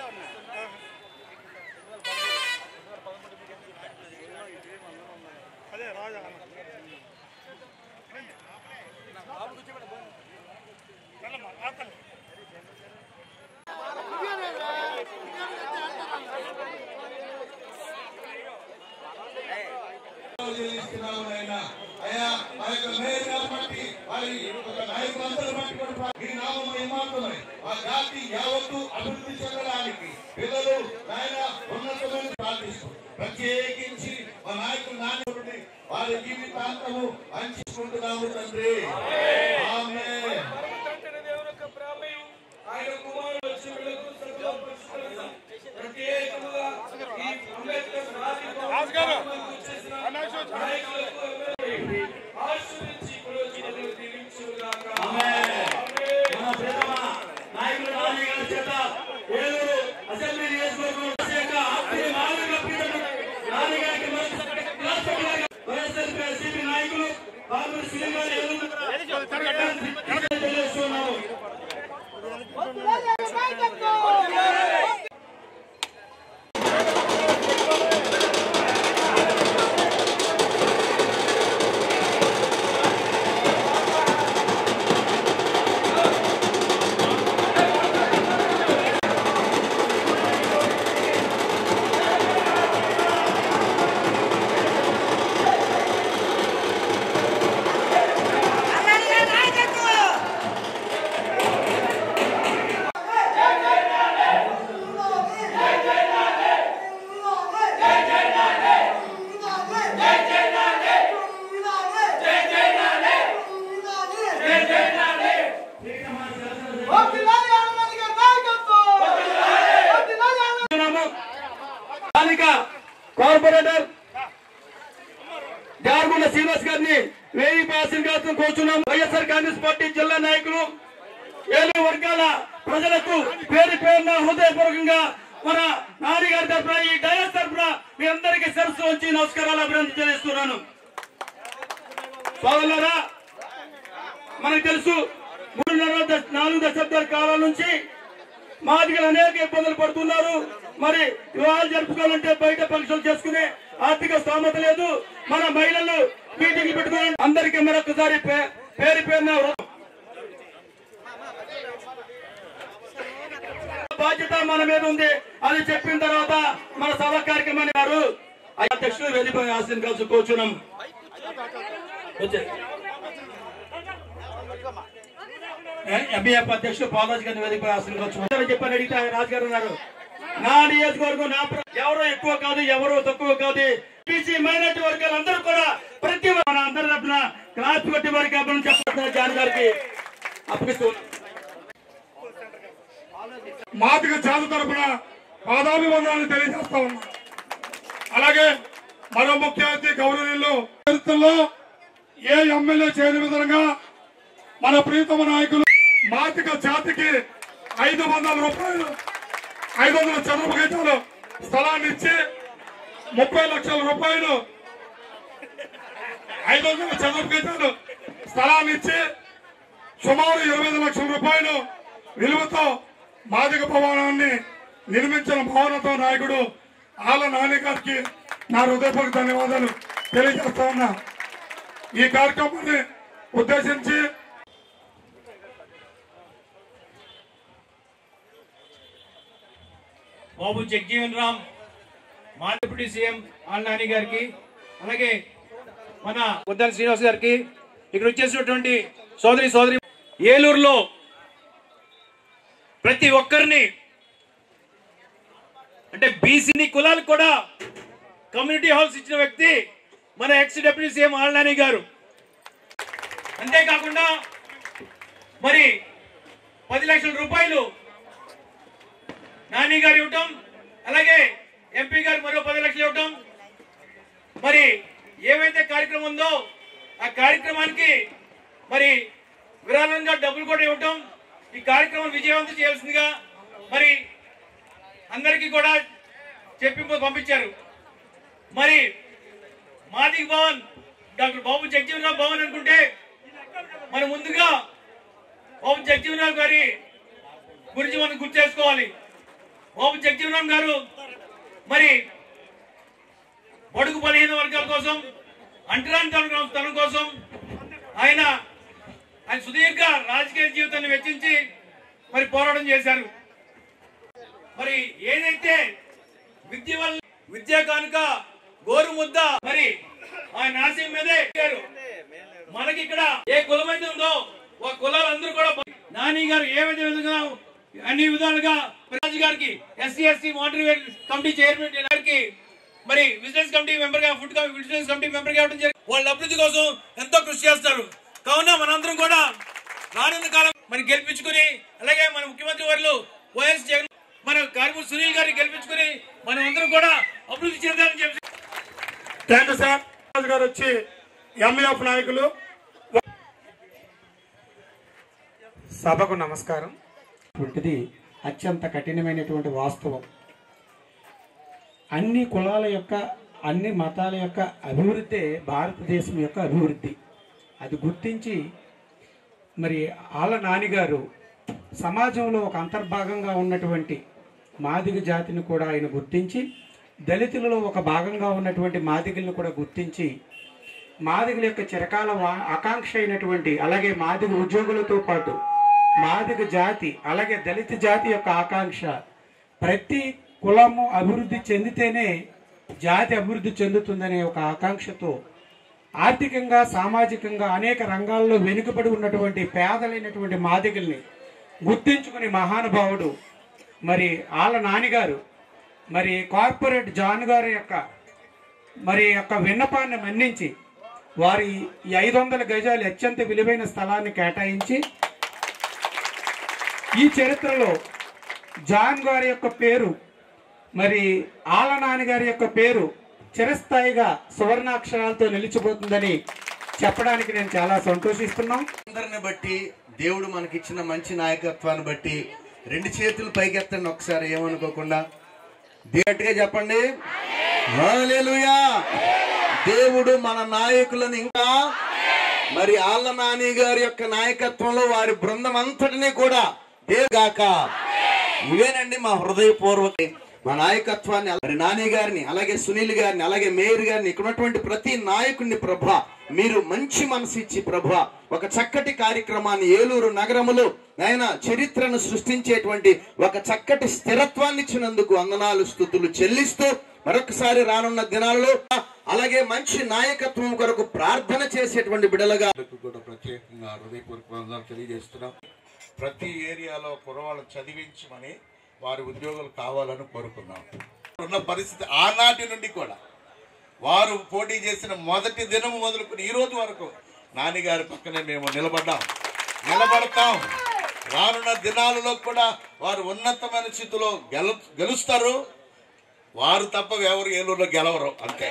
అదే రాజా చెల్లిస్తున్నాము నాయనా. అయ్యా ఆ యొక్క మేయర్ గారిని బట్టి, వారి యొక్క నాయకులందరిని బట్టి కూడా మీ నామం మహిమార్థమై, ఆ జాతి యావత్తు అభివృద్ధి చెందడానికి పిల్లలు నాయన ఉన్నతమైన ప్రార్థిస్తూ ప్రత్యేకించి మా నాయకులు నాయకుడిని వారి జీవితాంతము అంచుకుంటున్నాము తండ్రి ఆమేన్. ఆయన కుమారుడు వచ్చి వీళ్ళకు సకల పరిశుద్ధులను ప్రత్యేకముగా ఈ అంబేద్కర్ రాజీవ్ చేసిన నాయకులకు ఆశీర్వదించి ప్రయోజనాలు దీవించుగాక. మన ప్రియతమ నాయకులు నాని గారి చేత ఏలూరు అసెంబ్లీ నియోజకవర్గం శాఖ ఆత్మీయ మానవ పీఠం నాని గారికి మరొకసారి క్లాస్ పెట్టాలి. వైఎస్ఆర్సీపీ నాయకులు కాంగ్రెస్ శ్రీనివాస్ ఏలూరు తెలియజేస్తున్నాము స్థానిక కార్పొరేటర్ జార్గుండ శ్రీనివాస్ గారిని వేయి ఆశీర్వాదం కోరుచున్నాం వైఎస్ఆర్ కాంగ్రెస్ పార్టీ జిల్లా నాయకులు ఏడు వర్గాల ప్రజలకు పేరు పేరున హృదయపూర్వకంగా మన నాని గారి తరఫున ఈ డయస్ తరఫున మీ అందరికీ సరస్సు వచ్చి నమస్కారాలు అభినందన చేస్తున్నాను సోదరులారా మనకు తెలుసు మూడున్నర దశ- నాలుగు దశాబ్దాల కాలం నుంచి మాదిగలు అనేక ఇబ్బందులు పడుతున్నారు మరి వివాహాలు జరుపుకోవాలంటే బయట ఫంక్షన్లు చేసుకునే ఆర్థిక స్తోమత లేదు మన మహిళలు మీటింగ్ పెట్టుకోవాలి అందరికీ మరొకసారి పే- పేరు పేరున బాధ్యత మన మీద ఉంది అది చెప్పిన తర్వాత మన సభ కార్యక్రమాన్ని గారు అధ్యక్షులు వేదికపై ఆశీర్వాదం కలిసి కూర్చున్నాం వచ్చే- ఎంబీఎఫ్ అధ్యక్షుడు పాలరాజు గారిని వేదికపై ఆశీర్వదించు చెప్పని అడిగితే ఆయన రాజు గారు ఉన్నారు నా నియోజకవర్గం నా ప్ర- ఎవరో ఎక్కువ కాదు ఎవరో తక్కువ కాదు బీసీ మైనార్టీ వర్గాలు అందరూ కూడా ప్రతి ఒక్క- మన అందరి తరఫున క్లాస్ కొట్టి వారికి అభివృద్ధి చెప్పారు జాన్ గారికి అప్పగిస్తూ ఉన్నాం. మాదిగ జాతి తరపున పాదాభివందనాలు తెలియజేస్తా ఉన్నాం అలాగే మరో ముఖ్య అతిథి గౌరవనీయులు చరిత్రలో ఏ ఎమ్మెల్యే చేయని విధంగా మన ప్రీతమ నాయకులు మాదిగ జాతికి ఐదు వందల రూపాయలు ఐదు వందల చదరపు గజాలు స్థలాన్ని ఇచ్చి ముప్పై లక్షల రూపాయలు ఐదు వందల చదరపు గజాలు స్థలాన్ని ఇచ్చి సుమారు ఇరవై ఐదు లక్షల రూపాయలు విలువతో మాదిక భవనాన్ని నిర్మించిన భవనతో నాయకుడు ఆల నాని గారికి నా హృదయపూర్వక ధన్యవాదాలు తెలియజేస్తా ఉన్నా ఈ కార్యక్రమాన్ని ఉద్దేశించి బాబు జగ్జీవన్ రామ్ మా డిప్యూటీ సీఎం ఆల్నాని గారికి అలాగే మన గుద్దల శ్రీనివాస్ గారికి ఇక్కడ వచ్చేసినటువంటి సోదరి సోదరి ఏలూరులో ప్రతి ఒక్కరిని అంటే బీసీని కులాలకు కూడా కమ్యూనిటీ హాల్స్ ఇచ్చిన వ్యక్తి మన ఎక్స్ డిప్యూటీ సీఎం ఆల్నాని గారు అంతేకాకుండా మరి పది లక్షల రూపాయలు నాని గారు ఇవ్వటం అలాగే ఎంపీ గారు మరో పది లక్షలు ఇవ్వటం మరి ఏవైతే కార్యక్రమం ఉందో ఆ కార్యక్రమానికి మరి విరాళంగా డబ్బులు కూడా ఇవ్వటం ఈ కార్యక్రమం విజయవంతం చేయాల్సిందిగా మరి అందరికీ కూడా చెప్పి పంపించారు మరి మాదిక్ భవన్ డాక్టర్ బాబు జగజీవనరావు భవన్ అనుకుంటే మనం ముందుగా బాబు జగజీవనరావు గారి గురించి మనం గుర్తు చేసుకోవాలి ఓం జగజీవన్ గారు మరి బడుగు బలహీన వర్గాల కోసం అంటరాని తన తన కోసం ఆయన ఆయన సుదీర్ఘ రాజకీయ జీవితాన్ని వెచ్చించి మరి పోరాటం చేశారు మరి ఏదైతే విద్య వల్ల విద్యా కానుక గోరు ముద్ద మరి ఆయన ఆశయం మీదే పెట్టారు. మనకి ఇక్కడ ఏ కులం అయితే ఉందో ఆ కులాలందరూ కూడా నాని గారు ఏ విధంగా అన్ని విధాలుగా రాజు గారికి SC ST monitory committee chairman గారికి మరి బిజినెస్ కమిటీ మెంబర్ గా ఫుడ్ బిజినెస్ కమిటీ మెంబర్ గా ఇవ్వడం జరిగింది వాళ్ళ అభివృద్ధి కోసం ఎంతో కృషి చేస్తారు కావున మనందరం కూడా రానున్న కాలం మరి గెలిపించుకుని అలాగే మన ముఖ్యమంత్రి వారు వైఎస్ జగన్ మన కార్మిక సునీల్ గారిని గెలిపించుకుని మనం అందరం కూడా అభివృద్ధి చెందాలని చెప్పి థ్యాంక్ యూ సార్ రాజు గారు వచ్చి ఎంఈఎఫ్ నాయకులు సభకు నమస్కారం వంటిది అత్యంత కఠినమైనటువంటి వాస్తవం అన్ని కులాల యొక్క అన్ని మతాల యొక్క అభివృద్ధి భారతదేశం యొక్క అభివృద్ధి అది గుర్తించి మరి ఆళ్ళ నానిగారు సమాజంలో ఒక అంతర్భాగంగా ఉన్నటువంటి మాదిగ జాతిని కూడా ఆయన గుర్తించి దళితులలో ఒక భాగంగా ఉన్నటువంటి మాదిగలను కూడా గుర్తించి మాదిగల యొక్క చిరకాల వా- ఆకాంక్ష అయినటువంటి అలాగే మాదిగ ఉద్యోగులతో పాటు మాదిగ జాతి అలాగే దళిత జాతి యొక్క ఆకాంక్ష ప్రతి కులము అభివృద్ధి చెందితేనే జాతి అభివృద్ధి చెందుతుందనే ఒక ఆకాంక్షతో ఆర్థికంగా సామాజికంగా అనేక రంగాల్లో వెనుకబడి ఉన్నటువంటి పేదలైనటువంటి మాదిగల్ని గుర్తించుకుని మహానుభావుడు మరి ఆళ్ళ నానిగారు మరి కార్పొరేట్ జాన్ గారి యొక్క మరి యొక్క విన్నపాన్ని మన్నించి వారి ఈ ఐదు వందల గజాలు అత్యంత విలువైన స్థలాన్ని కేటాయించి ఈ చరిత్రలో జాన్ గారి యొక్క పేరు మరి ఆలనాని గారి యొక్క పేరు చిరస్థాయిగా సువర్ణాక్షరాలతో నిలిచిపోతుందని చెప్పడానికి నేను చాలా సంతోషిస్తున్నాం అందరిని బట్టి దేవుడు మనకిచ్చిన మంచి నాయకత్వాన్ని బట్టి రెండు చేతులు పైకెత్తండి ఒకసారి ఏమనుకోకుండా గట్టిగా చెప్పండి హల్లెలూయా దేవుడు మన నాయకులను ఇంకా మరి ఆళ్ళ నాని గారి యొక్క నాయకత్వంలో వారి బృందం అంతటినీ కూడా దేగాక ఇవేనండి మా హృదయపూర్వక మా నాయకత్వాన్ని మరి నాని గారిని అలాగే సునీల్ గారిని అలాగే మేయర్ గారిని ఇక్కడ ఉన్నటువంటి ప్రతి నాయకుడిని ప్రభ మీరు మంచి మనసు ఇచ్చి ప్రభ ఒక చక్కటి కార్యక్రమాన్ని ఏలూరు నగరములో ఆయన చరిత్రను సృష్టించేటువంటి ఒక చక్కటి స్థిరత్వాన్ని ఇచ్చినందుకు వందనాలు స్థుతులు చెల్లిస్తూ మరొకసారి రానున్న దినాలలో అలాగే మంచి నాయకత్వం కొరకు ప్రార్థన చేసేటువంటి బిడలుగా కూడా ప్రత్యేకంగా హృదయపూర్వక వందనాలు తెలియజేస్తున్నాం ప్రతి ఏరియాలో కురవాళ్ళని చదివించమని వారి ఉద్యోగులు కావాలని కోరుకున్నాం ఉన్న పరిస్థితి ఆనాటి నుండి కూడా వారు పోటీ చేసిన మొదటి దినం మొదలుకొని ఈ రోజు వరకు నాన్నగారి పక్కనే మేము నిలబడ్డాం నిలబడతాం రానున్న దినాలలో కూడా వారు ఉన్నతమైన స్థితిలో గెలు గెలుస్తారు వారు తప్ప ఎవరు ఏలూరులో గెలవరు అంతే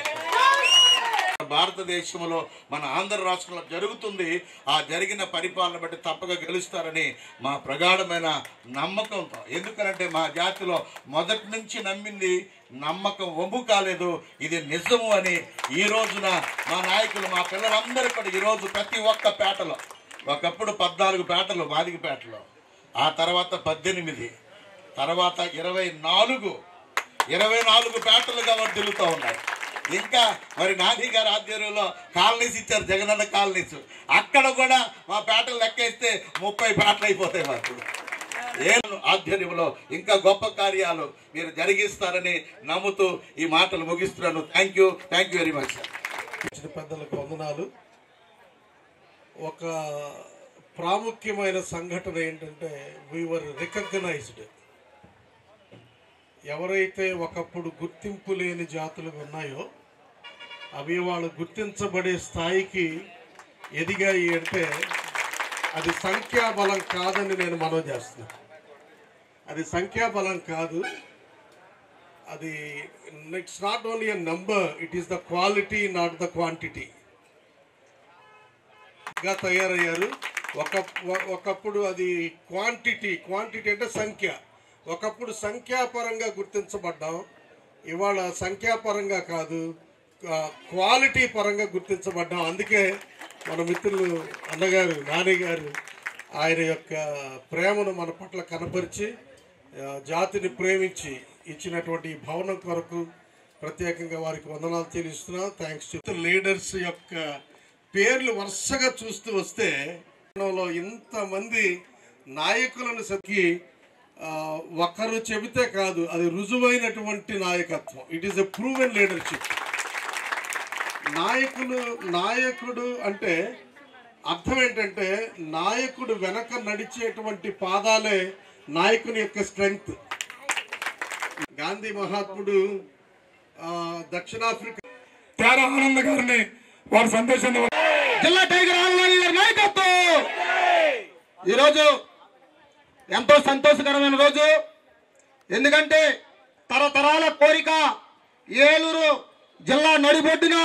భారతదేశంలో మన ఆంధ్ర రాష్ట్రంలో జరుగుతుంది ఆ జరిగిన పరిపాలన బట్టి తప్పక గెలుస్తారని మా ప్రగాఢమైన నమ్మకంతో ఎందుకంటే మా జాతిలో మొదటి నుంచి నమ్మింది నమ్మకం ఒంపు కాలేదు ఇది నిజము అని ఈ రోజున మా నాయకులు మా పిల్లలందరూ కూడా ఈరోజు ప్రతి ఒక్క పేటలో ఒకప్పుడు పద్నాలుగు పేటలు మాదిగ పేటలో ఆ తర్వాత పద్దెనిమిది తర్వాత ఇరవై నాలుగు ఇరవై నాలుగు పేటలుగా వర్దిల్లుతూ ఉన్నాయి ఇంకా మరి నాని గారి ఆధ్వర్యంలో కాలనీస్ ఇచ్చారు జగనన్న కాలనీస్ అక్కడ కూడా మా పేటలు లెక్కేస్తే ముప్పై పేటలు అయిపోతాయి మాకు ఏ ఆధ్వర్యంలో ఇంకా గొప్ప కార్యాలు మీరు జరిగిస్తారని నమ్ముతూ ఈ మాటలు ముగిస్తున్నాను thank you thank you very much ఇచ్చిన పెద్దలకు వందనాలు ఒక ప్రాముఖ్యమైన సంఘటన ఏంటంటే వీవర్ రికగ్నైజ్డ్ ఎవరైతే ఒకప్పుడు గుర్తింపు లేని జాతులు ఉన్నాయో అవి వాళ్ళు గుర్తించబడే స్థాయికి ఎదిగాయి అంటే అది సంఖ్యాబలం కాదని నేను మనవి చేస్తున్నాను అది సంఖ్యాబలం కాదు అది it's not only a number it is the quality not the quantity గా తయారయ్యారు ఒక ఒక- ఒకప్పుడు అది క్వాంటిటీ క్వాంటిటీ అంటే సంఖ్య ఒకప్పుడు సంఖ్యాపరంగా గుర్తించబడ్డాం ఇవాళ సంఖ్యాపరంగా కాదు ఆ, క్వాలిటీ పరంగా గుర్తించబడ్డాం అందుకే మన మిత్రులు అన్నగారు నాని గారు ఆయన యొక్క ప్రేమను మన పట్ల కనపరిచి ఆ, జాతిని ప్రేమించి ఇచ్చినటువంటి ఈ భవనం కొరకు ప్రత్యేకంగా వారికి వందనాలు తెలుస్తున్నా థ్యాంక్స్ లీడర్స్ యొక్క పేర్లు వరుసగా చూస్తూ వస్తే లో ఇంతమంది నాయకులను సరికి ఒకరు చెబితే కాదు అది రుజువైనటువంటి నాయకత్వం it is a proven leadership నాయకులు నాయకుడు అంటే అర్థం ఏంటంటే నాయకుడు వెనక నడిచేటువంటి పాదాలే నాయకుని యొక్క స్ట్రెంగ్త్ గాంధీ మహాత్ముడు ఆ, దక్షిణాఫ్రికా తేరా ఆనంద్ గారిని వారి సందేశాన్ని జిల్లా టైగర్ ఆంజనేయ గారి నాయకత్వం ఈరోజు ఎంతో సంతోషకరమైన రోజు ఎందుకంటే తరతరాల కోరిక ఏలూరు జిల్లా నడిబొడ్డున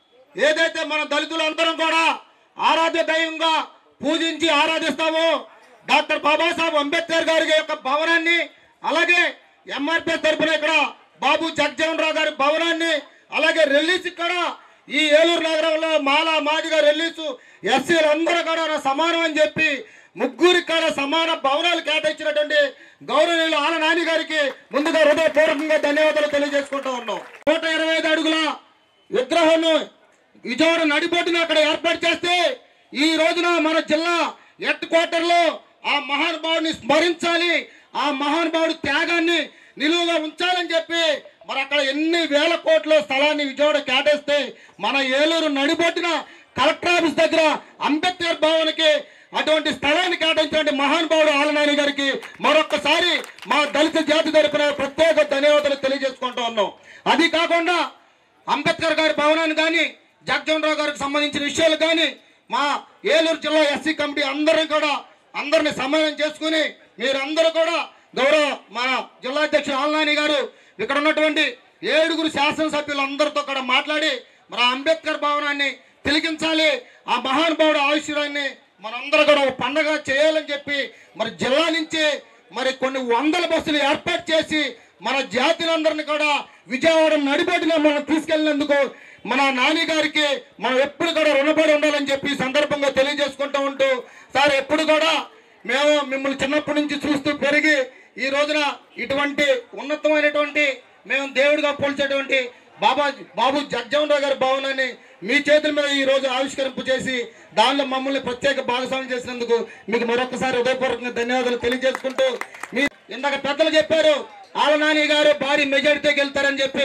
ఏదైతే మన దళితులందరం కూడా ఆరాధ్య దైవంగా పూజించి ఆరాధిస్తామో డాక్టర్ బాబాసాహెబ్ అంబేద్కర్ గారి యొక్క భవనాన్ని అలాగే ఎంఆర్పిఎస్ తరఫున ఇక్కడ బాబు జగజీవన్ రావు గారి భవనాన్ని అలాగే రిలీజ్ ఇక్కడ ఈ ఏలూరు నగరంలో మాలా మాదిగా రిలీజ్ ఎస్సీలు అందరూ కూడా సమానం అని చెప్పి ముగ్గురికి కూడా సమాన భవనాలు కేటాయించినటువంటి గౌరవనీయులు ఆల నాని గారికి ముందుగా హృదయపూర్వకంగా ధన్యవాదాలు తెలియజేసుకుంటూ ఉన్నాం నూట ఇరవై ఐదు అడుగుల విగ్రహం విజయవాడ నడిబొడ్డున అక్కడ ఏర్పాటు చేస్తే ఈ రోజున మన జిల్లా హెడ్ క్వార్టర్ లో ఆ మహానుభావుడిని స్మరించాలి ఆ మహానుభావుడి త్యాగాన్ని నిలువుగా ఉంచాలని చెప్పి మరి అక్కడ ఎన్ని వేల కోట్ల స్థలాన్ని విజయవాడ కేటాయిస్తే మన ఏలూరు నడిబొట్టిన కలెక్టర్ ఆఫీస్ దగ్గర అంబేద్కర్ భవన్కి అటువంటి స్థలాన్ని కేటాయించినటువంటి మహానుభావుడు ఆలనాని గారికి మరొక్కసారి మా దళిత జాతి తరపున ప్రత్యేక ధన్యవాదాలు తెలియజేసుకుంటూ ఉన్నాం అది కాకుండా అంబేద్కర్ గారి భవనాన్ని కానీ జగజీవన్ రావు గారికి సంబంధించిన విషయాలు కానీ మా ఏలూరు జిల్లా ఎస్సీ కమిటీ అందరం కూడా అందరిని సమానం చేసుకుని మీరందరూ కూడా గౌరవ మా జిల్లా అధ్యక్షుడు ఆల్నాని గారు ఇక్కడ ఉన్నటువంటి ఏడుగురు శాసనసభ్యులందరితో కూడా మాట్లాడి మన అంబేద్కర్ భవనాన్ని తిలిగించాలి ఆ మహానుభావుడు ఆయుష్యాన్ని మనందరూ కూడా ఒక పండగ చేయాలని చెప్పి మరి జిల్లా నుంచి మరి కొన్ని వందల బస్సులు ఏర్పాటు చేసి మన జాతులందరినీ కూడా విజయవాడ నడిబొడ్డున మనం తీసుకెళ్ళినందుకు మన నాని గారికి మనం ఎప్పుడు కూడా రుణపడి ఉండాలని చెప్పి ఈ సందర్భంగా తెలియజేసుకుంటూ ఉంటూ సార్ ఎప్పుడు కూడా మేము మిమ్మల్ని చిన్నప్పటి నుంచి చూస్తూ పెరిగి ఈ రోజున ఇటువంటి ఉన్నతమైనటువంటి మేము దేవుడిగా పోల్చేటువంటి బాబా బాబు జగ్జవన్ రావు గారి భవనాన్ని మీ చేతుల మీద ఈ రోజు ఆవిష్కరింపు చేసి దానిలో మమ్మల్ని ప్రత్యేక భాగస్వామ్యం చేసినందుకు మీకు మరొకసారి హృదయపూర్వకంగా ధన్యవాదాలు తెలియజేసుకుంటూ మీ ఇందాక పెద్దలు చెప్పారు ఆల నాని గారు భారీ మెజారిటీతో గెలుతారని చెప్పి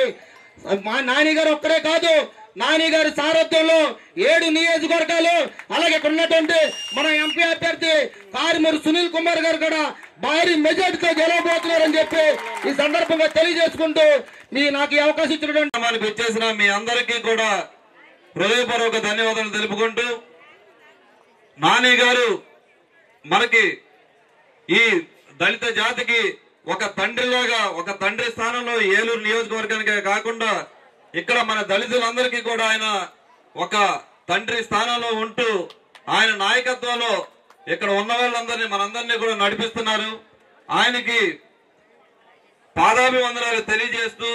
మా నాని గారు ఒక్కడే కాదు నాని గారి సారథ్యంలో ఏడు నియోజకవర్గాలు అలాగే ఇక్కడ ఉన్నటువంటి మన ఎంపీ అభ్యర్థి కారిమూరి సునీల్ కుమార్ గారు కూడా భారీ మెజార్టీతో గెలవబోతున్నారని చెప్పి ఈ సందర్భంగా తెలియజేసుకుంటూ మీ నాకు ఈ అవకాశం ఇచ్చినటువంటి మనకు వచ్చేసిన మీ అందరికీ కూడా హృదయపూర్వక ధన్యవాదాలు తెలుపుకుంటూ నాని గారు మనకి ఈ దళిత జాతికి ఒక తండ్రిలాగా ఒక తండ్రి స్థానంలో ఏలూరు నియోజకవర్గానికే కాకుండా ఇక్కడ మన దళితులందరికీ కూడా ఆయన ఒక తండ్రి స్థానంలో ఉంటూ ఆయన నాయకత్వంలో ఇక్కడ ఉన్న వాళ్ళందరినీ మనందరినీ కూడా నడిపిస్తున్నారు ఆయనకి పాదాభివందనాలు తెలియజేస్తూ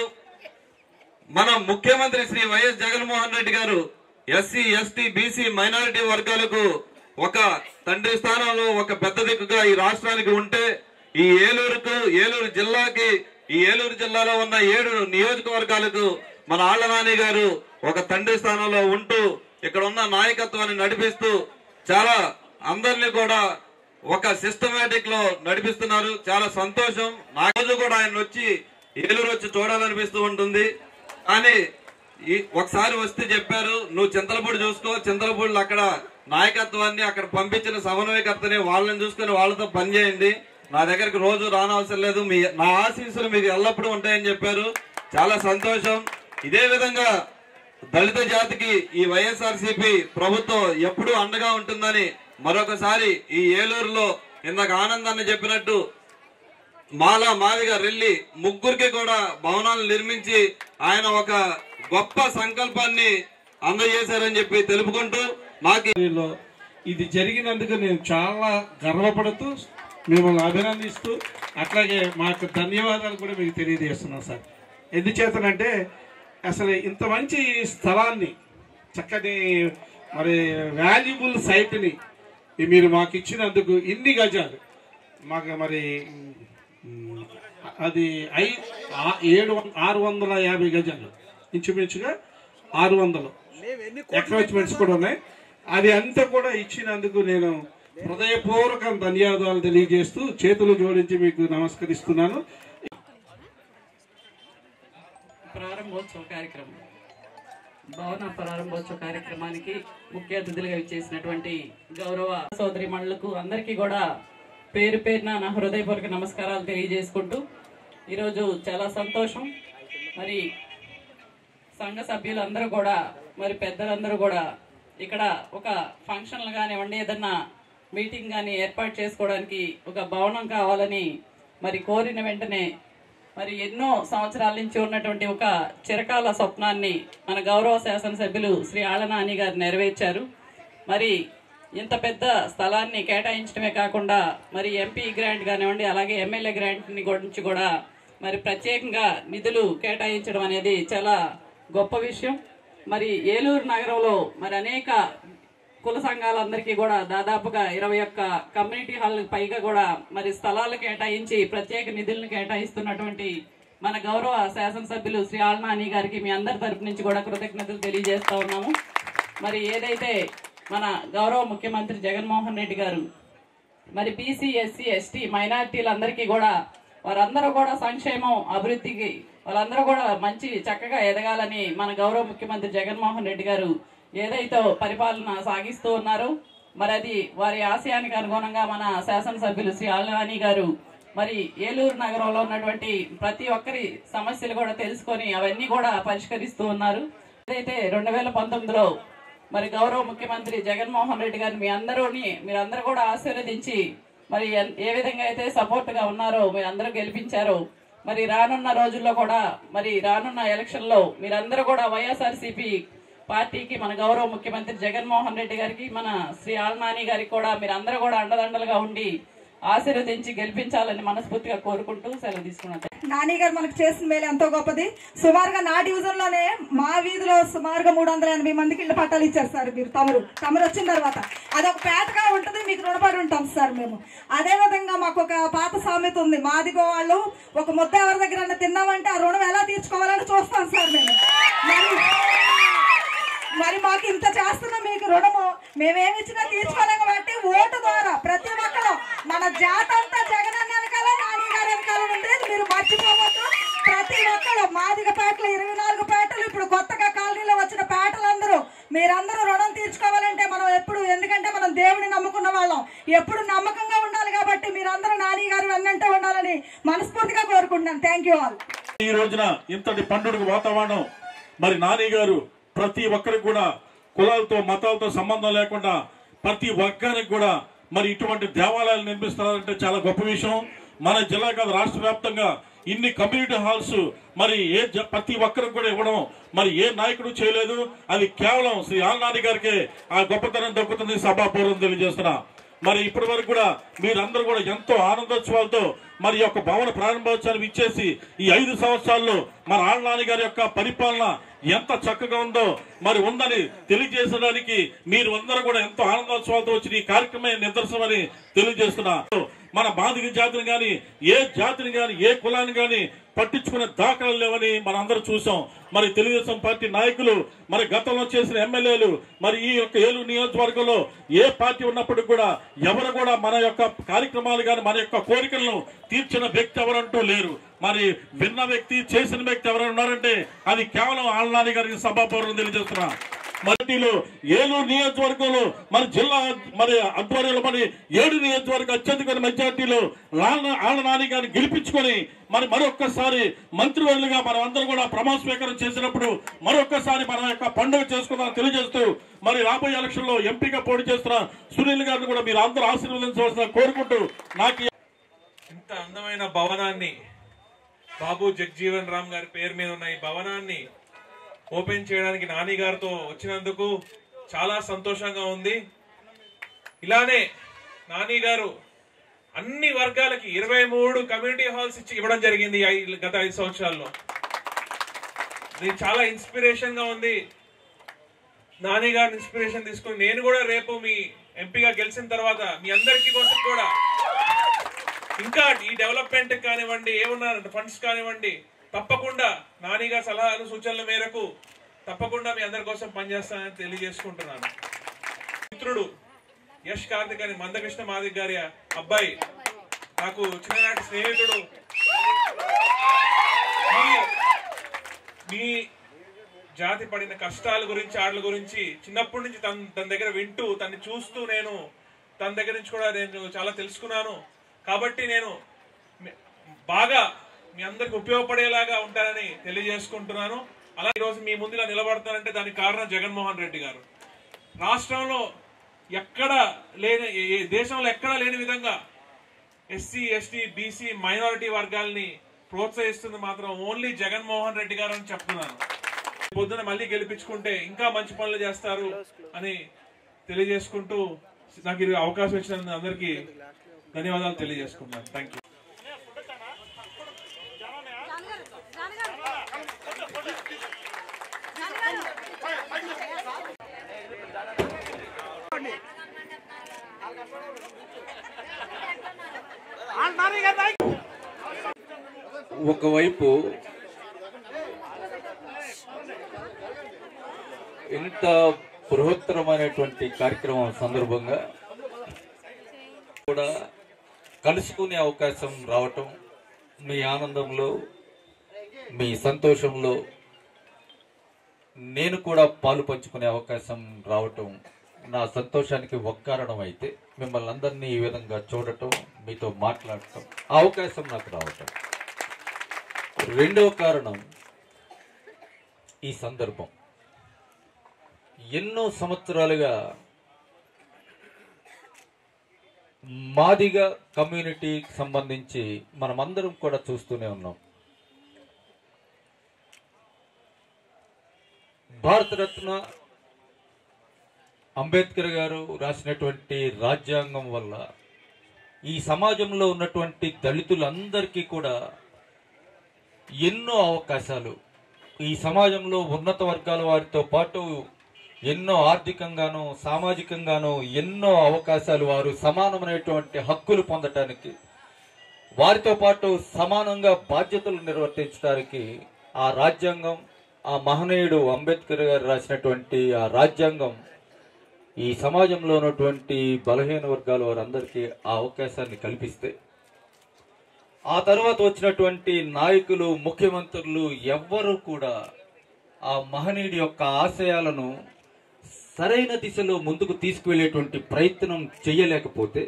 మన ముఖ్యమంత్రి శ్రీ వైఎస్ జగన్మోహన్ రెడ్డి గారు ఎస్సీ ఎస్టీ బీసీ మైనారిటీ వర్గాలకు ఒక తండ్రి స్థానంలో ఒక పెద్ద దిక్కుగా ఈ రాష్ట్రానికి ఉంటే ఈ ఏలూరుకు ఏలూరు జిల్లాకి ఈ ఏలూరు జిల్లాలో ఉన్న ఏడు నియోజకవర్గాలకు మన ఆళ్ల నాని గారు ఒక తండ్రి స్థానంలో ఉంటూ ఇక్కడ ఉన్న నాయకత్వాన్ని నడిపిస్తూ చాలా అందరినీ కూడా ఒక సిస్టమేటిక్ లో నడిపిస్తున్నారు చాలా సంతోషం నా రోజు కూడా ఆయన వచ్చి ఏలూరు వచ్చి చూడాలనిపిస్తూ ఉంటుంది కానీ ఈ ఒకసారి వస్తే చెప్పారు నువ్వు చింతలపూడి చూసుకో చింతలపూడిలో అక్కడ నాయకత్వాన్ని అక్కడ పంపించిన సమన్వయకర్తని వాళ్ళని చూసుకుని వాళ్ళతో పనిచేయండి నా దగ్గరికి రోజు రానవసరం లేదు మీ నా ఆశీస్సులు మీకు ఎల్లప్పుడూ ఉంటాయని చెప్పారు చాలా సంతోషం ఇదే విధంగా దళిత జాతికి ఈ వైఎస్ఆర్సీపీ ప్రభుత్వం ఎప్పుడూ అండగా ఉంటుందని మరొకసారి ఈ ఏలూరులో ఇందాక ఆనందాన్ని చెప్పినట్టు మాలా మాదిగా రెల్లి ముగ్గురికి కూడా భవనాలు నిర్మించి ఆయన ఒక గొప్ప సంకల్పాన్ని అందజేశారని చెప్పి తెలుపుకుంటూ నాకు లో ఇది జరిగినందుకు నేను చాలా గర్వపడుతూ మిమ్మల్ని అభినందిస్తూ అట్లాగే మాకు ధన్యవాదాలు కూడా మీకు తెలియజేస్తున్నాం సార్ ఎందుచేతనంటే అసలు ఇంత మంచి స్థలాన్ని చక్కని మరి వాల్యుబుల్ సైట్ని మీరు మాకు ఇచ్చినందుకు ఇన్ని గజాలు మాకు మరి మ్, అది ఐ ఆ- ఏడు వం- ఆరు వందల యాభై గజాలు ఇంచుమించుగా ఆరు వందలు అక్రాచ్మెంట్స్ కూడా ఉన్నాయి అది అంతా కూడా ఇచ్చినందుకు నేను హృదయపూర్వక ధన్యవాదాలు తెలియజేస్తూ చేతులు జోడించి మీకు నమస్కరిస్తున్నాను ప్రారంభోత్సవ కార్యక్రమం భవన ప్రారంభోత్సవ కార్యక్రమానికి ముఖ్య అతిథులుగా ఇచ్చేసినటువంటి గౌరవ సోదరి మండలకు అందరికీ కూడా పేరు పేరున నా హృదయపూర్వక నమస్కారాలు తెలియజేసుకుంటూ ఈరోజు చాలా సంతోషం మరి సంఘ సభ్యులందరూ కూడా మరి పెద్దలందరూ కూడా ఇక్కడ ఒక ఫంక్షన్లు కానివ్వండి ఏదన్నా మీటింగ్ కానీ ఏర్పాటు చేసుకోవడానికి ఒక భవనం కావాలని మరి కోరిన వెంటనే మరి ఎన్నో సంవత్సరాల నుంచి ఉన్నటువంటి ఒక చిరకాల స్వప్నాన్ని మన గౌరవ శాసనసభ్యులు శ్రీ ఆళనాని గారు నెరవేర్చారు మరి ఇంత పెద్ద స్థలాన్ని కేటాయించడమే కాకుండా మరి ఎంపీ గ్రాంట్ కానివ్వండి అలాగే ఎమ్మెల్యే గ్రాంట్ని గురించి కూడా మరి ప్రత్యేకంగా నిధులు కేటాయించడం అనేది చాలా గొప్ప విషయం మరి ఏలూరు నగరంలో మరి అనేక కుల సంఘాలందరికీ కూడా దాదాపుగా ఇరవై ఒక్క కమ్యూనిటీ హాల్ పైగా కూడా మరి స్థలాలు కేటాయించి ప్రత్యేక నిధులను కేటాయిస్తున్నటువంటి మన గౌరవ శాసనసభ్యులు శ్రీ ఆల్నాని గారికి మీ అందరి తరపు నుంచి కూడా కృతజ్ఞతలు తెలియజేస్తా ఉన్నాము మరి ఏదైతే మన గౌరవ ముఖ్యమంత్రి జగన్మోహన్ రెడ్డి గారు మరి బీసీ ఎస్సీ ఎస్టీ మైనార్టీలందరికీ కూడా వారందరూ కూడా సంక్షేమం అభివృద్ధికి వాళ్ళందరూ కూడా మంచి చక్కగా ఎదగాలని మన గౌరవ ముఖ్యమంత్రి జగన్మోహన్ రెడ్డి గారు ఏదైతే పరిపాలన సాగిస్తూ ఉన్నారో మరి అది వారి ఆశయానికి అనుగుణంగా మన శాసనసభ్యులు శ్రీ ఆల్వాని గారు మరి ఏలూరు నగరంలో ఉన్నటువంటి ప్రతి ఒక్కరి సమస్యలు కూడా తెలుసుకొని అవన్నీ కూడా పరిష్కరిస్తూ ఉన్నారు ఏదైతే రెండు వేల పంతొమ్మిదిలో మరి గౌరవ ముఖ్యమంత్రి జగన్మోహన్ రెడ్డి గారిని మీ అందరూని మీరందరూ కూడా ఆశీర్వదించి మరి ఎన్- ఏ విధంగా అయితే సపోర్ట్ గా ఉన్నారో మీరందరూ గెలిపించారో మరి రానున్న రోజుల్లో కూడా మరి రానున్న ఎలక్షన్ లో మీరందరూ కూడా వైఎస్ఆర్సీపీ పార్టీకి మన గౌరవ ముఖ్యమంత్రి జగన్మోహన్ రెడ్డి గారికి మన శ్రీ ఆల్నాని గారికి కూడా మీరందరూ కూడా అండదండలుగా ఉండి ఆశీర్వదించి గెలిపించాలని మనస్ఫూర్తిగా కోరుకుంటూ సెలవు తీసుకున్నాను నాని గారు మనకు చేసిన మేలు ఎంతో గొప్పది సుమారుగా నా డివిజన్ లోనే మా వీధిలో సుమారుగా మూడు వందల ఎనభై మందికి ఇళ్ల పట్టాలు ఇచ్చారు సార్ మీరు తమరు తమరు వచ్చిన తర్వాత అదొక పేటగా ఉంటుంది మీకు రుణపడి ఉంటాం సార్ మేము అదే విధంగా మాకు ఒక పాత సామెత ఉంది మాదిగో వాళ్ళు ఒక ముద్ద ఎవరి దగ్గర తిన్నామంటే ఆ రుణం ఎలా తీర్చుకోవాలని చూస్తాం సార్ మేము మరి మరి మాకు ఇంత చేస్తున్న మీకు రుణము మేమేమి ఇచ్చినా తీర్చుకోలేం కాబట్టి ఓటు ద్వారా ప్రతి ఒక్కరు మన జాత అంతా జగన్ అన్న వెనకాల నాని గారి వెనకాల ఉండేది మీరు మర్చిపోవద్దు ప్రతి ఒక్కరు మాదిగ పేటలు ఇరవై నాలుగు పేటలు ఇప్పుడు కొత్తగా కాలనీలో వచ్చిన పేటలందరూ మీరందరూ రుణం తీర్చుకోవాలంటే మనం ఎప్పుడు ఎందుకంటే మనం దేవుడిని నమ్ముకున్న వాళ్ళం ఎప్పుడు నమ్మకంగా ఉండాలి కాబట్టి మీరందరూ నాని గారు వెన్నంటే ఉండాలని మనస్ఫూర్తిగా కోరుకుంటున్నాను థ్యాంక్ యూ ఆల్ ఈ రోజున ఇంతటి పండుగ వాతావరణం మరి నాని గారు ప్రతి ఒక్కరికి కూడా కులాలతో మతాలతో సంబంధం లేకుండా ప్రతి వర్గానికి కూడా మరి ఇటువంటి దేవాలయాలు నిర్మిస్తున్నారంటే చాలా గొప్ప విషయం మన జిల్లా కాదు రాష్ట్ర వ్యాప్తంగా ఇన్ని కమ్యూనిటీ హాల్స్ మరి ఏ జ- ప్రతి ఒక్కరికి కూడా ఇవ్వడం మరి ఏ నాయకుడు చేయలేదు అది కేవలం శ్రీ ఆల్నాని గారికి ఆ గొప్పతనం దక్కుతుంది సభాపూర్వం తెలియజేస్తున్నా మరి ఇప్పటి వరకు కూడా మీరందరూ కూడా ఎంతో ఆనందోత్సవాలతో మరి ఈ యొక్క భవన ప్రారంభోత్సవాన్ని ఇచ్చేసి ఈ ఐదు సంవత్సరాల్లో మన ఆళ్ళనాని గారి యొక్క పరిపాలన ఎంత చక్కగా ఉందో మరి ఉందని తెలియజేసడానికి మీరు అందరూ కూడా ఎంతో ఆనందోత్సవాలతో వచ్చిన ఈ కార్యక్రమే నిదర్శనమని తెలియజేస్తున్నా మన బాధిక జాతిని గాని ఏ జాతిని గాని ఏ కులాన్ని గాని పట్టించుకునే దాఖలు లేవని మనందరూ చూసాం మరి తెలుగుదేశం పార్టీ నాయకులు మరి గతంలో చేసిన ఎమ్మెల్యేలు మరి ఈ యొక్క ఏలూరు నియోజకవర్గంలో ఏ పార్టీ ఉన్నప్పటికీ కూడా ఎవరు కూడా మన యొక్క కార్యక్రమాలు కానీ మన యొక్క కోరికలను తీర్చిన వ్యక్తి ఎవరంటూ లేరు మరి విన్న వ్యక్తి చేసిన వ్యక్తి ఎవరైనా ఉన్నారంటే అది కేవలం ఆళ్ళనాని గారికి సభాపూర్వం తెలియజేస్తున్నా మరటిలో ఏలూరు నియోజకవర్గంలో మన జిల్లా మరి ఆధ్వర్యంలో మరి ఏడు నియోజకవర్గ అత్యధిక మెజార్టీలో లాల ఆళ్ళ నాని గారిని గెలిపించుకొని మరి మరొక్కసారి మంత్రివర్యులుగా మనం అందరం కూడా ప్రమాణ స్వీకారం చేసినప్పుడు మరొక్కసారి మన యొక్క పండుగ చేసుకుందాం తెలియజేస్తూ మరి రాబోయే ఎలక్షన్ లో ఎంపీగా పోటీ చేస్తున్న సునీల్ గారిని కూడా మీరు అందరూ ఆశీర్వదించవలసిన కోరుకుంటూ నాకు ఈ ఇంత అందమైన భవనాన్ని బాబు జగ్జీవన్ రామ్ గారి పేరు మీద ఉన్న ఈ భవనాన్ని ఓపెన్ చేయడానికి నాని గారితో వచ్చినందుకు చాలా సంతోషంగా ఉంది ఇలానే నాని గారు అన్ని వర్గాలకి ఇరవై మూడు కమ్యూనిటీ హాల్స్ ఇచ్చి ఇవ్వడం జరిగింది ఈ ఐ- గత ఐదు సంవత్సరాల్లో ఇది చాలా ఇన్స్పిరేషన్ గా ఉంది నాని గారిని ఇన్స్పిరేషన్ తీసుకుని నేను కూడా రేపు మీ ఎంపీగా గెలిచిన తర్వాత మీ అందరికీ కోసం కూడా ఇంకా ఈ డెవలప్మెంట్ కానివ్వండి ఏమన్నా ఫండ్స్ కానివ్వండి తప్పకుండా నానిగా సలహాలు సూచనల మేరకు తప్పకుండా మీ అందరి కోసం పనిచేస్తానని తెలియజేసుకుంటున్నాను మిత్రుడు యష్ కార్తిక్ అని మందకృష్ణ మాదిక్ గారి అబ్బాయి నాకు చిన్ననాటి స్నేహితుడు మీ- మీ జాతి పడిన కష్టాల గురించి ఆటల గురించి చిన్నప్పటి నుంచి తన తన దగ్గర వింటూ తన్ని చూస్తూ నేను తన దగ్గర నుంచి కూడా నేను చాలా తెలుసుకున్నాను కాబట్టి నేను మీ- బాగా మీ అందరికి ఉపయోగపడేలాగా ఉంటానని తెలియజేసుకుంటున్నాను అలా ఈరోజు మీ ముందు ఇలా నిలబడతానంటే దానికి కారణం జగన్మోహన్ రెడ్డి గారు రాష్ట్రంలో ఎక్కడ లేని ఏ- ఏ దేశంలో ఎక్కడా లేని విధంగా ఎస్సీ ఎస్టీ బీసీ మైనారిటీ వర్గాల్ని ప్రోత్సహిస్తుంది మాత్రం ఓన్లీ జగన్మోహన్ రెడ్డి గారు అని చెప్తున్నాను పొద్దున మళ్ళీ గెలిపించుకుంటే ఇంకా మంచి పనులు చేస్తారు అని తెలియజేసుకుంటూ నాకు ఈ అవకాశం ఇచ్చినందుకు అందరికీ ధన్యవాదాలు తెలియజేసుకుంటున్నాను థ్యాంక్ యూ ఒకవైపు ఇంత బృహత్తరమైనటువంటి కార్యక్రమం సందర్భంగా కూడా కలుసుకునే అవకాశం రావటం మీ ఆనందంలో మీ సంతోషంలో నేను కూడా పాలు పంచుకునే అవకాశం రావటం నా సంతోషానికి ఒక కారణం అయితే మిమ్మల్ని అందరినీ ఈ విధంగా చూడటం మీతో మాట్లాడటం ఆ అవకాశం నాకు రావటం రెండవ కారణం ఈ సందర్భం ఎన్నో సంవత్సరాలుగా మాదిగ కమ్యూనిటీకి సంబంధించి మనమందరం కూడా చూస్తూనే ఉన్నాం భారతరత్న అంబేద్కర్ గారు రాసినటువంటి రాజ్యాంగం వల్ల ఈ సమాజంలో ఉన్నటువంటి దళితులందరికీ కూడా ఎన్నో అవకాశాలు ఈ సమాజంలో ఉన్నత వర్గాల వారితో పాటు ఎన్నో ఆర్థికంగాను సామాజికంగాను ఎన్నో అవకాశాలు వారు సమానమైనటువంటి హక్కులు పొందటానికి వారితో పాటు సమానంగా బాధ్యతలు నిర్వర్తించడానికి ఆ రాజ్యాంగం ఆ మహనీయుడు అంబేద్కర్ గారు రాసినటువంటి ఆ రాజ్యాంగం ఈ సమాజంలో ఉన్నటువంటి బలహీన వర్గాల వారందరికీ ఆ అవకాశాన్ని కల్పిస్తే ఆ తర్వాత వచ్చినటువంటి నాయకులు ముఖ్యమంత్రులు ఎవ్వరూ కూడా ఆ మహనీయుడి యొక్క ఆశయాలను సరైన దిశలో ముందుకు తీసుకువెళ్ళేటువంటి ప్రయత్నం చేయలేకపోతే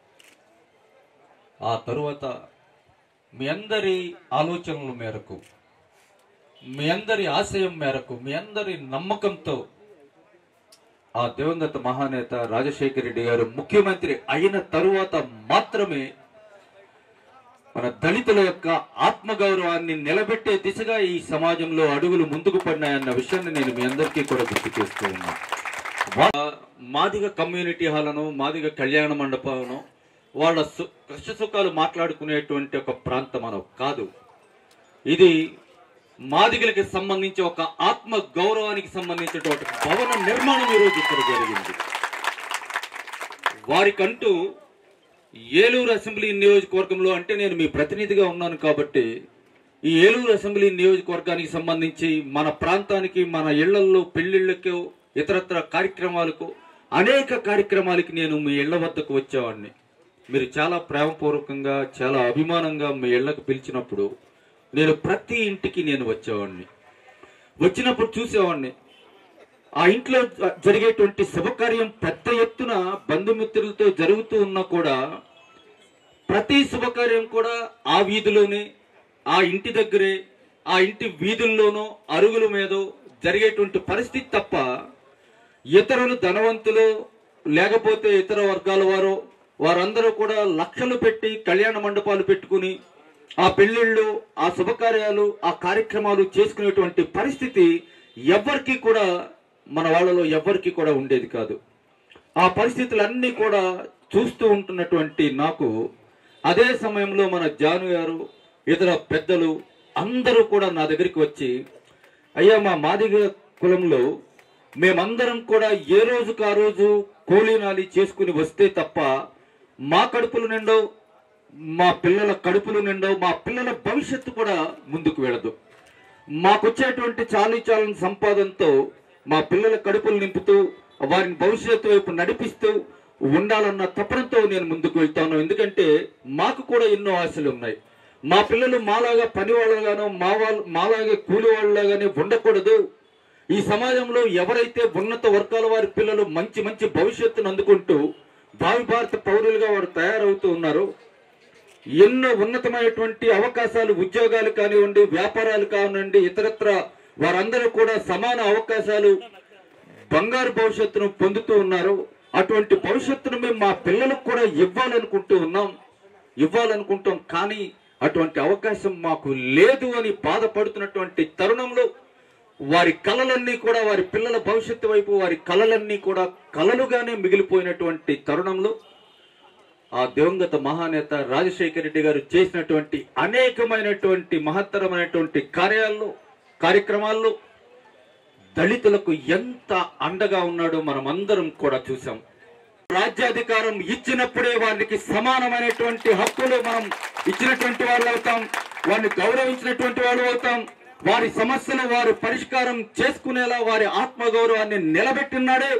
ఆ తరువాత మీ అందరి ఆలోచనల మేరకు మీ అందరి ఆశయం మేరకు మీ అందరి నమ్మకంతో ఆ దివంగత మహానేత రాజశేఖర రెడ్డి గారు ముఖ్యమంత్రి అయిన తరువాత మాత్రమే మన దళితుల యొక్క ఆత్మగౌరవాన్ని నిలబెట్టే దిశగా ఈ సమాజంలో అడుగులు ముందుకు పడినాయన్న విషయాన్ని నేను మీ అందరికీ కూడా గుర్తు చేస్తూ ఉన్నా వా- మాదిగ కమ్యూనిటీ హాలను మాదిగ కళ్యాణ మండపాలను వాళ్ళ సు- కష్ట సుఖాలు మాట్లాడుకునేటువంటి ఒక ప్రాంతం అనో కాదు ఇది మాదిగలకి సంబంధించి ఒక ఆత్మ గౌరవానికి సంబంధించినటువంటి భవన నిర్మాణం ఈరోజు ఇక్కడ జరిగింది వారికంటూ ఏలూరు అసెంబ్లీ నియోజకవర్గంలో అంటే నేను మీ ప్రతినిధిగా ఉన్నాను కాబట్టి ఈ ఏలూరు అసెంబ్లీ నియోజకవర్గానికి సంబంధించి మన ప్రాంతానికి మన ఇళ్లల్లో పెళ్లిళ్ళకు ఇతరత్ర కార్యక్రమాలకు అనేక కార్యక్రమాలకి నేను మీ ఇళ్ల వద్దకు వచ్చేవాడిని మీరు చాలా ప్రేమపూర్వకంగా చాలా అభిమానంగా మీ ఇళ్లకు పిలిచినప్పుడు నేను ప్రతి ఇంటికి నేను వచ్చేవాడిని వచ్చినప్పుడు చూసేవాడిని ఆ ఇంట్లో జ- జరిగేటువంటి శుభకార్యం పెద్ద ఎత్తున బంధుమిత్రులతో జరుగుతూ ఉన్నా కూడా ప్రతి శుభకార్యం కూడా ఆ వీధిలోనే ఆ ఇంటి దగ్గరే ఆ ఇంటి వీధుల్లోనో అరుగుల మీదో జరిగేటువంటి పరిస్థితి తప్ప ఇతరులు ధనవంతులు లేకపోతే ఇతర వర్గాల వారు వారందరూ కూడా లక్షలు పెట్టి కళ్యాణ మండపాలు పెట్టుకుని ఆ పెళ్లిళ్ళు ఆ శుభకార్యాలు ఆ కార్యక్రమాలు చేసుకునేటువంటి పరిస్థితి ఎవ్వరికి కూడా మన వాళ్ళలో ఎవ్వరికి కూడా ఉండేది కాదు ఆ పరిస్థితులన్నీ కూడా చూస్తూ ఉంటున్నటువంటి నాకు అదే సమయంలో మన జాను గారు ఇతర పెద్దలు అందరూ కూడా నా దగ్గరికి వచ్చి అయ్యా మా మాదిగ కులంలో మేమందరం కూడా ఏ రోజుకు ఆ రోజు కూలీనాలి చేసుకుని వస్తే తప్ప మా కడుపులు నిండో మా పిల్లల కడుపులు నిండవు మా పిల్లల భవిష్యత్తు కూడా ముందుకు వెళ్ళదు మాకొచ్చేటువంటి చాలీ చాలని సంపాదనతో మా పిల్లల కడుపులు నింపుతూ వారిని భవిష్యత్తు వైపు నడిపిస్తూ ఉండాలన్న తపనతో నేను ముందుకు వెళ్తాను ఎందుకంటే మాకు కూడా ఎన్నో ఆశలు ఉన్నాయి మా పిల్లలు మాలాగా పని వాళ్ళగానో మా వాళ్ళు మాలాగా కూలి వాళ్ళలాగానే ఉండకూడదు ఈ సమాజంలో ఎవరైతే ఉన్నత వర్గాల వారి పిల్లలు మంచి మంచి భవిష్యత్తును అందుకుంటూ భావి భారత పౌరులుగా వారు తయారవుతూ ఉన్నారు ఎన్నో ఉన్నతమైనటువంటి అవకాశాలు ఉద్యోగాలు కానివ్వండి వ్యాపారాలు కానివ్వండి ఇతరత్ర వారందరూ కూడా సమాన అవకాశాలు బంగారు భవిష్యత్తును పొందుతూ ఉన్నారు అటువంటి భవిష్యత్తును మేము మా పిల్లలకు కూడా ఇవ్వాలనుకుంటూ ఉన్నాం ఇవ్వాలనుకుంటాం కానీ అటువంటి అవకాశం మాకు లేదు అని బాధపడుతున్నటువంటి తరుణంలో వారి కళలన్నీ కూడా వారి పిల్లల భవిష్యత్తు వైపు వారి కళలన్నీ కూడా కళలుగానే మిగిలిపోయినటువంటి తరుణంలో ఆ దివంగత మహానేత రాజశేఖర రెడ్డి గారు చేసినటువంటి అనేకమైనటువంటి మహత్తరమైనటువంటి కార్యాల్లో కార్యక్రమాల్లో దళితులకు ఎంత అండగా ఉన్నాడో మనం అందరం కూడా చూసాం రాజ్యాధికారం ఇచ్చినప్పుడే వారికి సమానమైనటువంటి హక్కులు మనం ఇచ్చినటువంటి వాళ్ళు అవుతాం వారిని గౌరవించినటువంటి వాళ్ళు అవుతాం వారి సమస్యలు వారు పరిష్కారం చేసుకునేలా వారి ఆత్మగౌరవాన్ని నిలబెట్టున్నాడే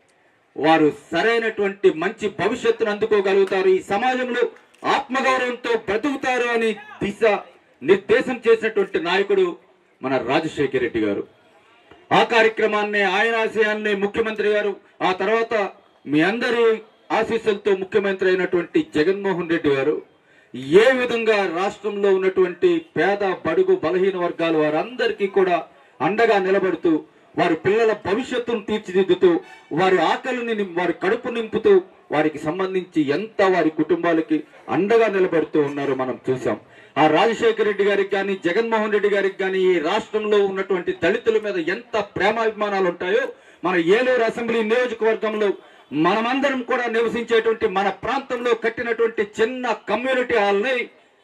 వారు సరైనటువంటి మంచి భవిష్యత్తును అందుకోగలుగుతారు ఈ సమాజంలో ఆత్మగౌరవంతో బ్రతుకుతారు అని దిశ నిర్దేశం చేసినటువంటి నాయకుడు మన రాజశేఖర రెడ్డి గారు ఆ కార్యక్రమాన్ని ఆయన ఆశయాన్ని ముఖ్యమంత్రి గారు ఆ తర్వాత మీ అందరి ఆశీస్సులతో ముఖ్యమంత్రి అయినటువంటి జగన్మోహన్ రెడ్డి గారు ఏ విధంగా రాష్ట్రంలో ఉన్నటువంటి పేద బడుగు బలహీన వర్గాల వారందరికీ కూడా అండగా నిలబడుతూ వారి పిల్లల భవిష్యత్తును తీర్చిదిద్దుతూ వారి ఆకలిని నిం- వారి కడుపు నింపుతూ వారికి సంబంధించి ఎంత వారి కుటుంబాలకి అండగా నిలబడుతూ ఉన్నారో మనం చూసాం ఆ రాజశేఖర రెడ్డి గారికి కానీ జగన్మోహన్ రెడ్డి గారికి కానీ ఈ రాష్ట్రంలో ఉన్నటువంటి దళితుల మీద ఎంత ప్రేమాభిమానాలు ఉంటాయో మన ఏలూరు అసెంబ్లీ నియోజకవర్గంలో మనమందరం కూడా నివసించేటువంటి మన ప్రాంతంలో కట్టినటువంటి చిన్న కమ్యూనిటీ హాల్ని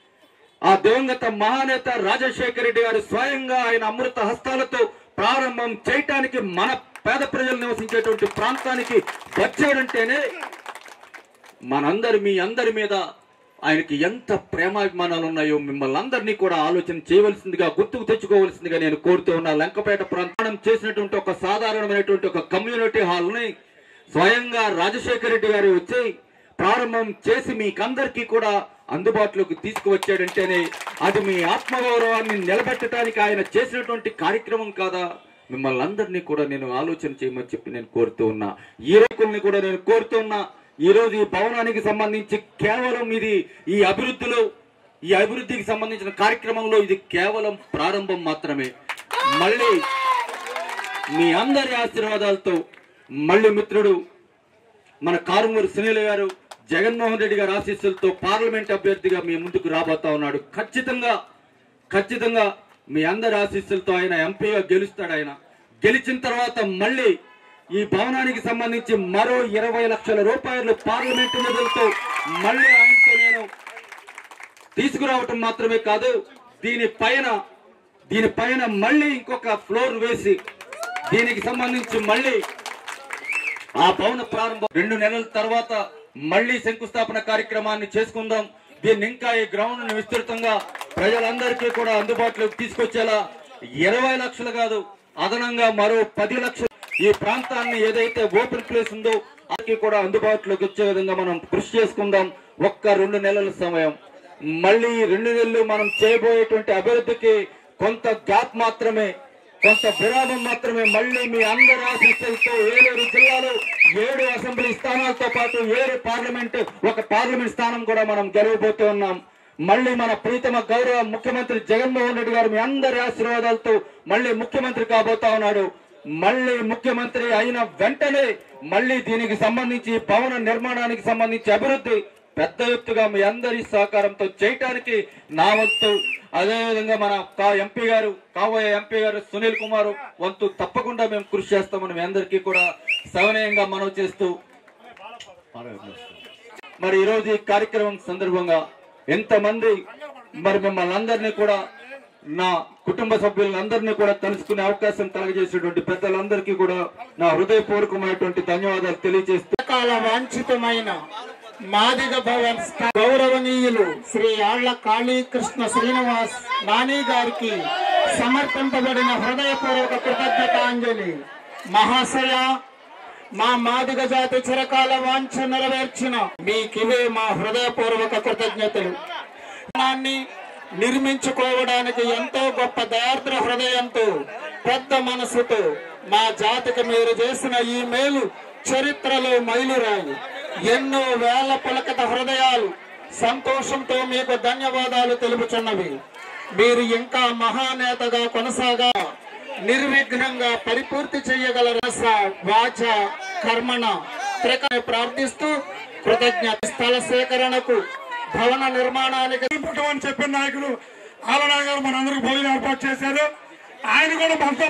ఆ దివంగత మహానేత రాజశేఖర రెడ్డి గారు స్వయంగా ఆయన అమృత హస్తాలతో ప్రారంభం చేయటానికి మన పేద ప్రజలు నివసించేటువంటి ప్రాంతానికి వచ్చాడంటేనే మనందరి మీ అందరి మీద ఆయనకి ఎంత ప్రేమాభిమానాలు ఉన్నాయో మిమ్మల్ని అందరినీ కూడా ఆలోచన చేయవలసిందిగా గుర్తుకు తెచ్చుకోవాల్సిందిగా నేను కోరుతూ ఉన్నా లంకపేట ప్రాంతం చేసినటువంటి ఒక సాధారణమైనటువంటి ఒక కమ్యూనిటీ హాల్ని స్వయంగా రాజశేఖర రెడ్డి గారు వచ్చి ప్రారంభం చేసి మీకందరికీ కూడా అందుబాటులోకి తీసుకువచ్చాడంటేనే అది మీ ఆత్మగౌరవాన్ని నిలబెట్టడానికి ఆయన చేసినటువంటి కార్యక్రమం కాదా మిమ్మల్ని అందరినీ కూడా నేను ఆలోచన చేయమని చెప్పి నేను కోరుతూ ఉన్నా ఈ రైతుల్ని కూడా నేను కోరుతూ ఉన్నా ఈ రోజు ఈ భవనానికి సంబంధించి కేవలం ఇది ఈ అభివృద్ధిలో ఈ అభివృద్ధికి సంబంధించిన కార్యక్రమంలో ఇది కేవలం ప్రారంభం మాత్రమే మళ్ళీ మీ అందరి ఆశీర్వాదాలతో మళ్ళీ మిత్రుడు మన కారుమూరి సునీల్ గారు జగన్మోహన్ రెడ్డి గారి ఆశీస్సులతో పార్లమెంట్ అభ్యర్థిగా మీ ముందుకు రాబోతా ఉన్నాడు ఖచ్చితంగా ఖచ్చితంగా మీ అందరి ఆశీస్సులతో ఆయన ఎంపీగా గెలుస్తాడు ఆయన గెలిచిన తర్వాత మళ్ళీ ఈ భవనానికి సంబంధించి మరో ఇరవై లక్షల రూపాయలు పార్లమెంటు నిధులతో మళ్ళీ ఆయనతో నేను తీసుకురావటం మాత్రమే కాదు దీనిపైన దీనిపైన మళ్ళీ ఇంకొక ఫ్లోర్ వేసి దీనికి సంబంధించి మళ్ళీ ఆ భవన ప్రారంభం రెండు నెలల తర్వాత మళ్ళీ శంకుస్థాపన కార్యక్రమాన్ని చేసుకుందాం దీన్ని ఇంకా ఈ గ్రౌండ్ ను విస్తృతంగా ప్రజలందరికీ కూడా అందుబాటులోకి తీసుకొచ్చేలా ఇరవై లక్షలు కాదు అదనంగా మరో పది లక్షలు ఈ ప్రాంతాన్ని ఏదైతే ఓపెన్ ప్లేస్ ఉందో అది కూడా అందుబాటులోకి వచ్చే విధంగా మనం కృషి చేసుకుందాం ఒక్క రెండు నెలల సమయం మళ్ళీ ఈ రెండు నెలలు మనం చేయబోయేటువంటి అభివృద్ధికి కొంత గ్యాప్ మాత్రమే కొంత విరామం మాత్రమే మళ్ళీ మీ అందరి ఆశీస్సులతో ఏలూరు జిల్లాలో ఏడు అసెంబ్లీ స్థానాలతో పాటు ఏడు పార్లమెంట్ ఒక పార్లమెంట్ స్థానం కూడా మనం గెలవబోతూ ఉన్నాం మళ్ళీ మన ప్రీతమ గౌరవ ముఖ్యమంత్రి జగన్మోహన్ రెడ్డి గారు మీ అందరి ఆశీర్వాదాలతో మళ్ళీ ముఖ్యమంత్రి కాబోతా ఉన్నాడు మళ్ళీ ముఖ్యమంత్రి అయిన వెంటనే మళ్ళీ దీనికి సంబంధించి భవన నిర్మాణానికి సంబంధించి అభివృద్ధి పెద్ద ఎత్తుగా మీ అందరి సహకారంతో చేయటానికి నా వంతు అదేవిధంగా మన కా ఎంపీ గారు కాబోయే ఎంపీ గారు సునీల్ కుమార్ వంతు తప్పకుండా మేము కృషి చేస్తామని మీ అందరికీ కూడా సవనీయంగా మనవి చేస్తూ మరి ఈ రోజు ఈ కార్యక్రమం సందర్భంగా ఎంతమంది మరి మిమ్మల్ని అందరినీ కూడా నా కుటుంబ సభ్యులందరినీ కూడా కలుసుకునే అవకాశం కలగజేసేటువంటి పెద్దలందరికీ కూడా నా హృదయపూర్వకమైనటువంటి ధన్యవాదాలు తెలియజేస్తూ కాల వాంఛితమైన మాదిగ భవన్ గౌరవనీయులు శ్రీ ఆళ్ల కాళీకృష్ణ శ్రీనివాస్ నాని గారికి సమర్పింపబడిన హృదయపూర్వక కృతజ్ఞతాంజలి మహాశయ మా మాదిగ జాతి చిరకాల వాంఛ నెరవేర్చిన మీకివే మా హృదయపూర్వక కృతజ్ఞతలు ప్రాణాన్ని నిర్మించుకోవడానికి ఎంతో గొప్ప దయార్ద్ర హృదయంతో పెద్ద మనసుతో మా జాతికి మీరు చేసిన ఈ మేలు చరిత్రలో మైలురాయి ఎన్నో వేల పులకత హృదయాలు సంతోషంతో మీకు ధన్యవాదాలు తెలుపుచున్నవి మీరు ఇంకా మహానేతగా కొనసాగా నిర్విఘ్నంగా పరిపూర్తి చేయగల రస వాచ కర్మణ త్రిక ప్రార్థిస్తూ కృతజ్ఞత స్థల సేకరణకు భవన నిర్మాణానికి అని చెప్పిన నాయకులు ఆలనా గారు మనందరికి భోజనం ఏర్పాటు చేశారు ఆయన కూడా మనతో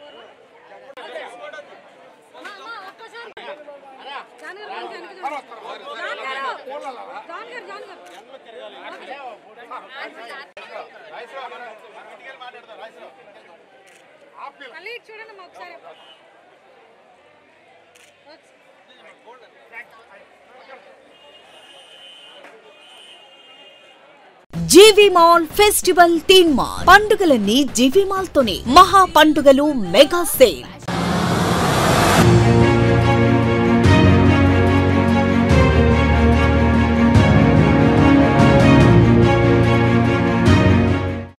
ఒక్కసారి మళ్ళీ చూడండి అమ్మా ఒకసారి జీవి మాల్ ఫెస్టివల్ తీన్ మాల్ పండుగలన్నీ జీవి మాల్ తోనే మహా పండుగలు మెగా సేల్